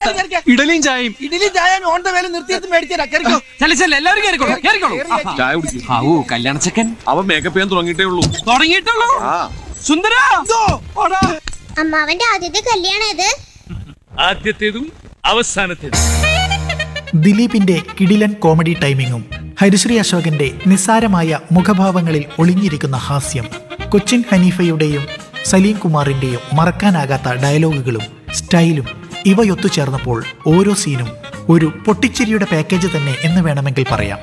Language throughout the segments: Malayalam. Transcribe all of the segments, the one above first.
കേറി, കേറി, കേറി. ഇഡലിയും ചായയും ഇഡലി ചായ ഓൺ ദ വേല നിർത്തിയെടുത്ത് മേടിച്ചേരാ കേറിക്കോ ചെല്ല ചെല്ല എല്ലാവരും കേറിക്കോളൂ കേറിക്കോളൂ ചായ കുടിക്കും ആവൂ കല്യാണ ചെക്കൻ അവൻ മേക്കപ്പ് ചെയ്യാൻ തുടങ്ങിയിട്ടേ ഉള്ളൂ തുടങ്ങിയിട്ടുള്ളൂ സുന്ദര ഓടാ. അമ്മാവന്റെ ആദ്യത്തെ കല്യാണം ഇത് ആദ്യത്തേതും അവസാനത്തേതും ദിലീപിന്റെ കിടിലൻ കോമഡി ടൈമിങ്ങും ഹരിശ്രീ അശോകന്റെ നിസ്സാരമായ മുഖഭാവങ്ങളിൽ ഒളിഞ്ഞിരിക്കുന്ന ഹാസ്യം കൊച്ചിൻ ഹനീഫയുടെയും സലീം കുമാറിന്റെയും മറക്കാനാകാത്ത ഡയലോഗുകളും സ്റ്റൈലും ഇവയൊത്തുചേർന്നപ്പോൾ ഓരോ സീനും ഒരു പൊട്ടിച്ചിരിയുടെ പാക്കേജ് തന്നെ എന്ന് വേണമെങ്കിൽ പറയാം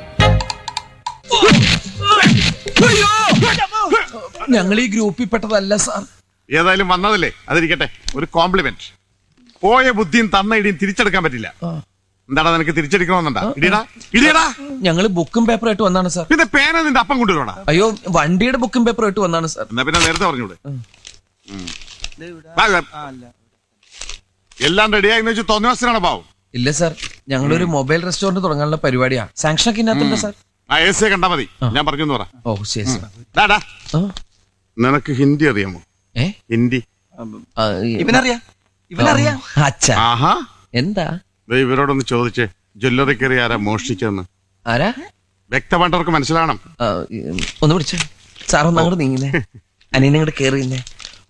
ഞങ്ങൾ ഈ ഗ്രൂപ്പിൽ പെട്ടതല്ല സാർ ഏതായാലും വന്നതല്ലേ അതിരിക്കട്ടെ ഒരു കോംപ്ലിമെന്റ് പോയ ബുദ്ധിയും തന്ന ഇടിയും തിരിച്ചെടുക്കാൻ പറ്റില്ല എന്താടാ നിനക്ക് തിരിച്ചെടുക്കണമെന്നുണ്ടാ ഇടിയടാ ഇടിയടാ ഞങ്ങൾ ബുക്കും പേപ്പറും ആയിട്ട് വന്നാണ് സാർ പിന്നെ പേന നിന്റെ അപ്പം കൊണ്ടുവരണ അയ്യോ വണ്ടിയുടെ ബുക്കും പേപ്പറും ആയിട്ട് വന്നാണ് സാർ എന്നാ പിന്നെ നേരത്തെ പറഞ്ഞൂടെ ഉം. വാ, വാ. എല്ലാം റെഡിയായി വെച്ച് തോന്നിവാസനാണ് പാവം ഇല്ല സാർ ഞങ്ങളൊരു മൊബൈൽ റെസ്റ്റോറന്റ് തുടങ്ങാനുള്ള പരിപാടിയാ സാങ്ഷൻ ഒക്കെ ഇതിനകത്തുണ്ട് സാർ ആ എ സി കണ്ടാ മതി ഞാൻ പറഞ്ഞു എന്ന് പറ ഓ ശരി സാർ ഡാ, ഡാ. ആ, നിനക്ക് ഹിന്ദി അറിയാമോ ഏ ഹിന്ദി ആ, ഈ- ഇവനറിയാം ഇവനറിയാം ഓ, അച്ഛാ ആഹാ എന്താ ദേ ഇവരോടൊന്ന് ചോദിച്ചേ ജ്വല്ലറി കയറി ആരാ മോഷ്ടിച്ചെന്ന് ആരാ വ്യക്തമായിട്ടവർക്ക് മനസ്സിലാവണം ആ, ഈ, ഒന്ന് പിടിച്ചേ സാർ ഒന്ന് അങ്ങോട്ട് നീങ്ങിനെ അനിയനെ അങ്ങോട്ട് കേറിയുന്നേ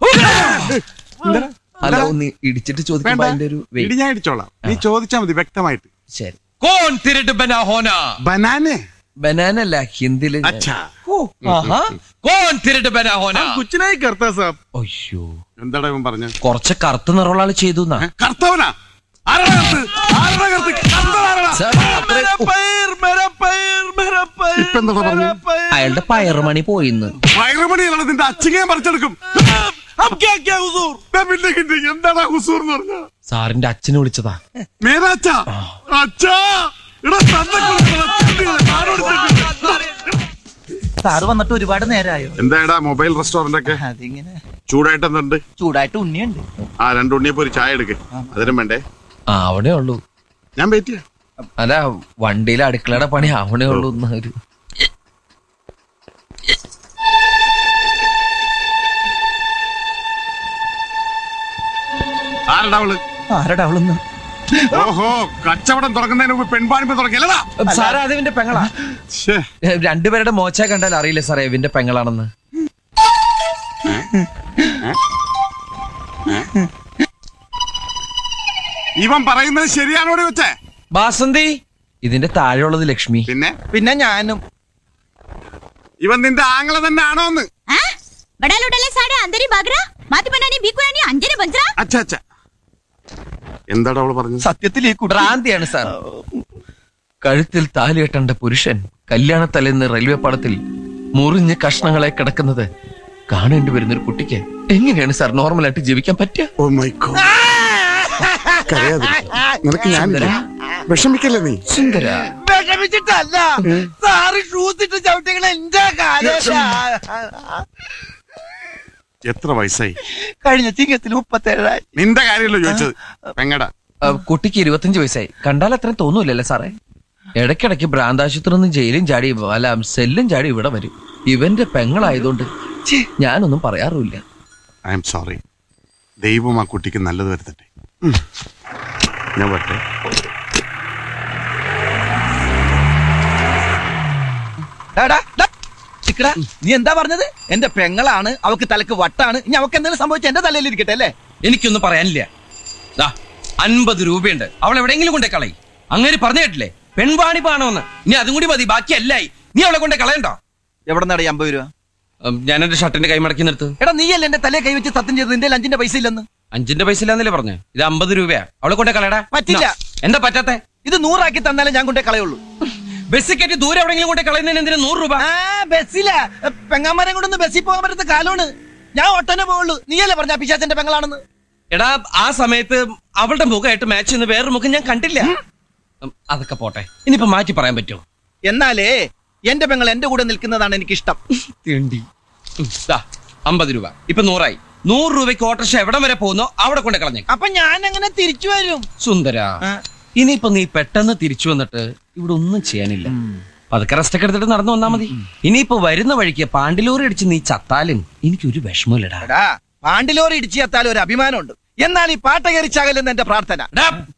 അല്ല ഒന്ന് ഇടിച്ചിട്ട് ചോദിക്കുമ്പോ വേണ്ട അതിന്റെ ഒരു ഇടി weight. ഞാൻ ഇടിച്ചോളാം നീ ചോദിച്ചാ മതി വ്യക്തമായിട്ട് ശരി കോൺ തിരട്ട് ബനാ ഹോന ബനാനെ ബനാന അല്ല ഹിന്ദിയില് ഞാൻ- അച്ഛാ ഓ, ആഹാ. കോൺ തിരട്ട് ബനാ ഹോന കുച്ചിനായി കർത്താ സാബ് അയ്യോ എന്താടാ ഇവൻ പറഞ്ഞ കുറച്ച് കറുത്ത നിറമുള്ള ആള് ചെയ്തു എന്നാ കർത്തവനാ ആരാടാ കർത്ത്? ആരാടാ കർത്ത്? കർത്തനാരാടാ? സാർ, അത്രേ- ഓ, ഇപ്പൊ എന്താടാ പറഞ്ഞു അയാളുടെ പയറുമണി പോയിന്ന് വയറുമണിയിലാണ് നിന്റെ അച്ഛനെ പറിച്ചെടുക്കും ദാ പിന്നെ ഹിന്ദി. എന്താടാ ഹുസൂർ എന്ന് പറഞ്ഞ സാറിന്റെ അച്ഛനെ വിളിച്ചതാ മേരാച്ച അച്ഛാ എടാ തന്നെ സാറ് വന്നിട്ട് ഒരുപാട് നേരമായോ എന്താടാ മൊബൈൽ റെസ്റ്റോറന്റ് ഒക്കെ അതിങ്ങനെ ചൂടായിട്ട് എന്തുണ്ട് ചൂടായിട്ട് ഉണ്ണിയുണ്ട് ആ രണ്ടു ഉണ്ണിയപ്പോ ഒരു ചായ എടുക്ക് അതിനും വേണ്ടേ ആ അവിടെ ഉള്ളൂ ഞാൻ വെയിറ്റ് ചെയ്യാം അല്ല വണ്ടിയിലെ അടുക്കളയുടെ പണി അവിടെ ഉള്ളൂ എന്ന് ഒരു ആരടാ അവള് ആരടാ അവളൊന്ന് ഓഹോ കച്ചവടം തുറക്കുന്നതിന് മുമ്പ് പെൺപാണിപ്പ് തുടങ്ങിയല്ലടാ സാറേ അത് ഇവന്റെ പെങ്ങളാ ശ്ശേ, ഏ, രണ്ടുപേരുടെ മോച്ച കണ്ടാൽ അറിയില്ല സാറേ ഇവന്റെ പെങ്ങളാണെന്ന് ഇവൻ പറയുന്നത് ശരിയാണോടി വെച്ചേ ബാസന്തി ഇതിന്റെ താഴെയുള്ളത് ലക്ഷ്മി പിന്നെ പിന്നെ ഞാനും ഇവൻ നിന്റെ ആങ്ങളെ തന്നെ ആണോന്ന് बड़ा लुटले साडे अंदरी बागरा माती बनानी बीकुरानी अंजनी बंजरा അച്ഛ അച്ഛ എന്താടാ അവള് പറഞ്ഞത് സത്യത്തിൽ ഈ കുട്ടി ഭ്രാന്തിയാണ് സാർ കഴുത്തിൽ താലി കെട്ടേണ്ട പുരുഷൻ കല്യാണത്തലേന്ന് റെയിൽവേ പാളത്തിൽ മുറിഞ്ഞ് കഷ്ണങ്ങളെ കിടക്കുന്നത് കാണേണ്ടി വരുന്ന ഒരു കുട്ടിക്ക് എങ്ങനെയാണ് സാർ നോർമലായിട്ട് ജീവിക്കാൻ പറ്റുക ഓ മൈ ഗോഡ് നിനക്ക് ഞാനില്ല വിഷമിക്കല്ലേ നീ സുന്ദര വിഷമിച്ചിട്ടല്ല സാറ് ഷൂസ് ഇട്ട് ചവിട്ടികള എന്റെ കാലല്ല എത്ര വയസ്സായി കഴിഞ്ഞ ചിങ്ങത്തിൽ മുപ്പത്തേഴായി നിന്റെ കാര്യമല്ലോ ചോദിച്ചത് പെങ്ങടാ ആ, കുട്ടിക്ക് ഇരുപത്തഞ്ച് വയസ്സായി കണ്ടാൽ അത്രയും തോന്നൂലല്ലേ സാറേ ഇടയ്ക്കിടയ്ക്ക് ഭ്രാന്താശുപത്രി നിന്ന് ജയിലും ചാടി അല്ല സെല്ലും ചാടി ഇവിടെ വരും ഇവന്റെ പെങ്ങളായതുകൊണ്ട് ഛേ, ഞാനൊന്നും പറയാറുമില്ല ഐ എം സോറി ദൈവം ആ കുട്ടിക്ക് നല്ലത് വരുത്തട്ടെ ഉം. ഞാൻ വരട്ടെ ഡാടാ, ഡാ, ചിക്കടാ, നീ എന്താ പറഞ്ഞത് എന്റെ പെങ്ങളാണ് അവക്ക് തലക്ക് വട്ടാണ് ഇനി അവക്ക് എന്തെങ്കിലും സംഭവിച്ച എന്റെ തലയിൽ ഇരിക്കട്ടെ അല്ലേ എനിക്കൊന്നും പറയാനില്ല ദാ അൻപത് രൂപയുണ്ട് അവൾ എവിടെയെങ്കിലും കൊണ്ടേ കളയി അങ്ങനെ പറഞ്ഞു കേട്ടില്ലേ പെൺവാണി പാണമെന്ന് ഇനി അതും കൂടി മതി ബാക്കി എല്ലായി നീ അവളെ കൊണ്ടേ കളയണ്ടോ എവിടെ നടാ അമ്പത് രൂപ ഉം, ഞാൻ എന്റെ ഷർട്ടിന്റെ കൈ മടക്കി നിർത്ത് എടാ നീയല്ലേ എന്റെ തലയെ കൈവച്ച് സത്യം ചെയ്തത് നിന്റെ അഞ്ചിന്റെ പൈസ ഇല്ലെന്ന് അഞ്ചിന്റെ പൈസ ഇല്ലാന്നല്ലേ പറഞ്ഞേ ഇത് അമ്പത് രൂപയാ അവളെ കൊണ്ടേ കളയടാ പറ്റില്ല. നാ, എന്താ പറ്റാത്തെ ഇത് നൂറാക്കി തന്നാലേ ഞാൻ കൊണ്ടേ കളയുള്ളൂ ബസ് കയറ്റി ദൂരെ എവിടെയെങ്കിലും കൊണ്ടേ കളയുന്നതിന് എന്തിനാ നൂറ് രൂപ ആ ബസ്സില പെങ്ങാമരം കൊണ്ടൊന്ന് ബസ്സിൽ പോകാൻ പറ്റുന്ന കാലമാണ് ഞാൻ ഒട്ടനെ പോവുള്ളൂ നീയല്ലേ പറഞ്ഞ പിശാച്ചന്റെ പെങ്ങളാണെന്ന് എടാ ആ സമയത്ത് അവളുടെ മുഖമായിട്ട് മാച്ച് ചെയ്യുന്ന വേറൊരു മുഖം ഞാൻ കണ്ടില്ല ഉം, അതൊക്കെ പോട്ടെ ഇനിയിപ്പോ മാറ്റി പറയാൻ പറ്റുമോ എന്നാലേ എന്റെ പെങ്ങൾ എന്റെ കൂടെ നിൽക്കുന്നതാണ് എനിക്ക് ഇഷ്ടം തേണ്ടി അമ്പത് രൂപ ഇപ്പൊ നൂറായി നൂറ് രൂപയ്ക്ക് ഓട്ടർഷ എവിടം വരെ പോകുന്നോ അവിടെ കൊണ്ട് കളഞ്ഞേ അപ്പൊ ഞാൻ എങ്ങനെ തിരിച്ചു വരും സുന്ദര ആ. ഇനിയിപ്പോ നീ പെട്ടെന്ന് തിരിച്ചു വന്നിട്ട് ഇവിടെ ഒന്നും ചെയ്യാനില്ല പതുക്കെ റെസ്റ്റ് ഒക്കെ എടുത്തിട്ട് നടന്നു വന്നാ മതി ഇനിയിപ്പോ വരുന്ന വഴിക്ക് പാണ്ടിലൂറി അടിച്ച് നീ ചത്താലും എനിക്കൊരു വിഷമമില്ലടാ എടാ പാണ്ടിലോറി ഇടിച്ചു എത്താൽ ഒരു അഭിമാനമുണ്ട് എന്നാൽ ഈ പാട്ട കയറിച്ചാകലെന്ന് എന്റെ പ്രാർത്ഥന എടാ,